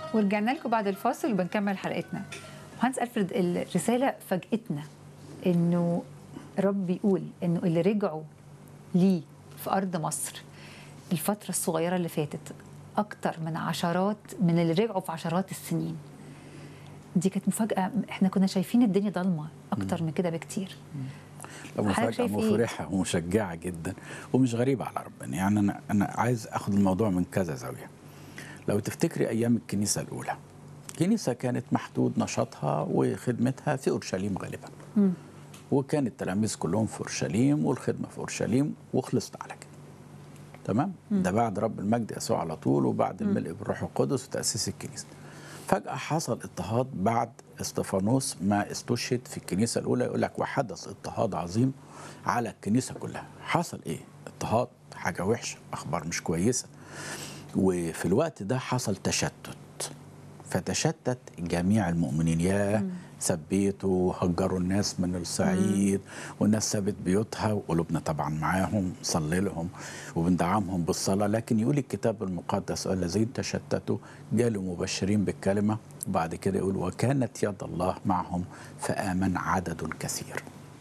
ورجعنا لكم بعد الفاصل وبنكمل حلقتنا مهندس ألفريد الرسالة فاجأتنا إنه رب بيقول إنه اللي رجعوا ليه في أرض مصر الفترة الصغيرة اللي فاتت أكتر من عشرات من اللي رجعوا في عشرات السنين دي كانت مفاجأة احنا كنا شايفين الدنيا ضلمة أكتر من كده بكتير حضرتك مفاجأة شايف إيه؟ مفرحة ومشجعة جدا ومش غريبة على ربنا يعني أنا أنا عايز أخد الموضوع من كذا زاوية لو تفتكري أيام الكنيسة الأولى الكنيسة كانت محدود نشاطها وخدمتها في أورشليم غالبا وكان التلاميذ كلهم في أورشليم والخدمة في أورشليم وخلصت على كده تمام ده بعد رب المجد يسوع على طول وبعد الملء بالروح القدس وتأسيس الكنيسة فجأة حصل اضطهاد بعد استفانوس ما استشهد في الكنيسة الأولى يقول لك وحدث اضطهاد عظيم على الكنيسة كلها حصل إيه؟ اضطهاد حاجة وحشة أخبار مش كويسة وفي الوقت ده حصل تشتت فتشتت جميع المؤمنين يا ثبيتوا هجروا الناس من الصعيد والناس سابت بيوتها وقلوبنا طبعا معاهم صلي لهم وبندعمهم بالصلاة لكن يقول الكتاب المقدس الذين تشتتوا جالوا مبشرين بالكلمة وبعد كده يقول وكانت يد الله معهم فآمن عدد كثير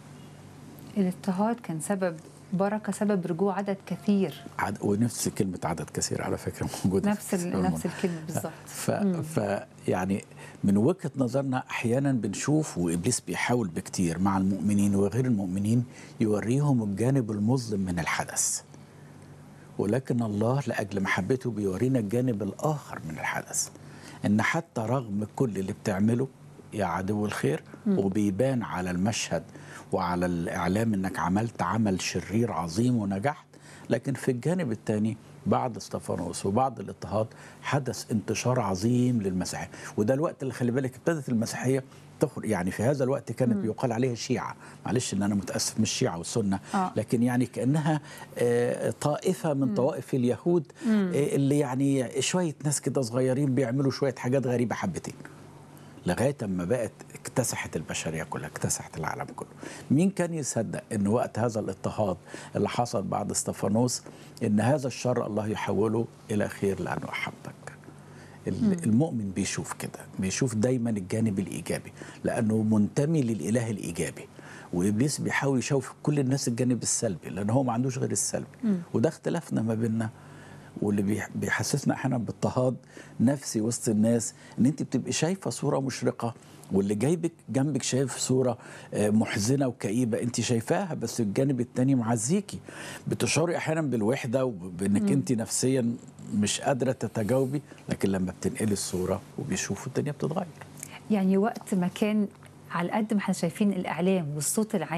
الاضطهاد كان سبب بركة سبب رجوع عدد كثير عد... ونفس كلمة عدد كثير على فكرة موجودة نفس في ال... السلمون. نفس الكلمة بالظبط ف... ف يعني من وجهه نظرنا احيانا بنشوف وابليس بيحاول بكتير مع المؤمنين وغير المؤمنين يوريهم الجانب المظلم من الحدث ولكن الله لاجل محبته بيورينا الجانب الاخر من الحدث ان حتى رغم كل اللي بتعمله يا عدو الخير وبيبان على المشهد وعلى الاعلام انك عملت عمل شرير عظيم ونجحت لكن في الجانب الثاني بعد استفانوس وبعد الاضطهاد حدث انتشار عظيم للمسيحيه وده الوقت اللي خلي بالك ابتدت المسيحيه تخرج يعني في هذا الوقت كانت بيقال عليها الشيعه معلش ان انا متاسف مش الشيعه والسنه آه. لكن يعني كانها آه، طائفه من طوائف اليهود آه، اللي يعني شويه ناس كده صغيرين بيعملوا شويه حاجات غريبه حبتين لغايه اما بقت اكتسحت البشريه كلها اكتسحت العالم كله مين كان يصدق ان وقت هذا الاضطهاد اللي حصل بعد استفانوس ان هذا الشر الله يحوله الى خير لانه احبك ال- المؤمن بيشوف كده بيشوف دايما الجانب الايجابي لانه منتمي للاله الايجابي وابليس بيحاول يشوف كل الناس الجانب السلبي لان هو ما عندوش غير السلبي وده اختلافنا ما بيننا واللي بيح- بيحسسنا احيانا باضطهاد نفسي وسط الناس ان انت بتبقي شايفه صوره مشرقه واللي جايبك جنبك شايف صوره آه، محزنه وكئيبه انت شايفاها بس الجانب التاني معزيكي بتشعري احيانا بالوحده وبانك انت نفسيا مش قادره تتجاوبي لكن لما بتنقلي الصوره وبيشوفوا الدنيا بتتغير يعني وقت ما كان على قد ما احنا شايفين الإعلام والصوت العام